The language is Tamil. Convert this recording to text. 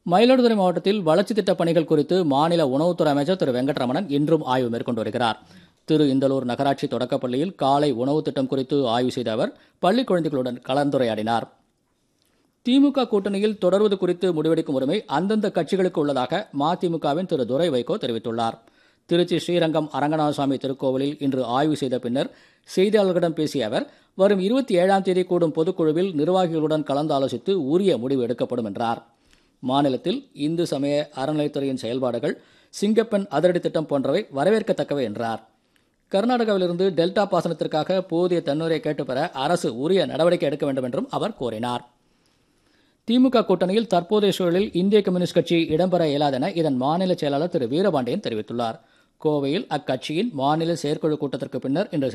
மயிலாடுதுறை மாவட்டத்தில் வளர்ச்சி திட்டப் பணிகள் குறித்து மாநில உணவுத்துறை அமைச்சர் திரு வெங்கட்ரமணன் இன்றும் ஆய்வு மேற்கொண்டு வருகிறார் திரு இந்தலூர் நகராட்சி தொடக்கப்பள்ளியில் காலை உணவு திட்டம் குறித்து ஆய்வு செய்த அவர் பள்ளி குழந்தைகளுடன் கலந்துரையாடினார் திமுக கூட்டணியில் தொடர்வது குறித்து முடிவெடுக்கும் உரிமை அந்தந்த கட்சிகளுக்கு உள்ளதாக மதிமுகவின் திரு துரை வைகோ தெரிவித்துள்ளார் திருச்சி ஸ்ரீரங்கம் அரங்கநாதசாமி திருக்கோவிலில் இன்று ஆய்வு செய்த பின்னர் செய்தியாளர்களிடம் பேசிய அவர் வரும் இருபத்தி ஏழாம் தேதி கூடும் பொதுக்குழுவில் நிர்வாகிகளுடன் கலந்து ஆலோசித்து உரிய முடிவு எடுக்கப்படும் என்றார் மாநிலத்தில் இந்து சமய அறநிலைத்துறையின் செயல்பாடுகள் சிங்கப்பெண் அதிரடி திட்டம் போன்றவை வரவேற்கத்தக்கவை என்றார் கர்நாடகாவிலிருந்து டெல்டா பாசனத்திற்காக போதிய தன்னுரை கேட்டு பெற அரசு உரிய நடவடிக்கை எடுக்க வேண்டும் என்றும் அவர் கோரினார் திமுக கூட்டணியில் தற்போதைய சூழலில் இந்திய கம்யூனிஸ்ட் கட்சி இடம்பெற இயலாதென இதன் மாநில செயலாளர் திரு வீரபாண்டியன் தெரிவித்துள்ளார் கோவையில் அக்கட்சியின் மாநில செயற்குழு கூட்டத்திற்கு பின்னர் இன்று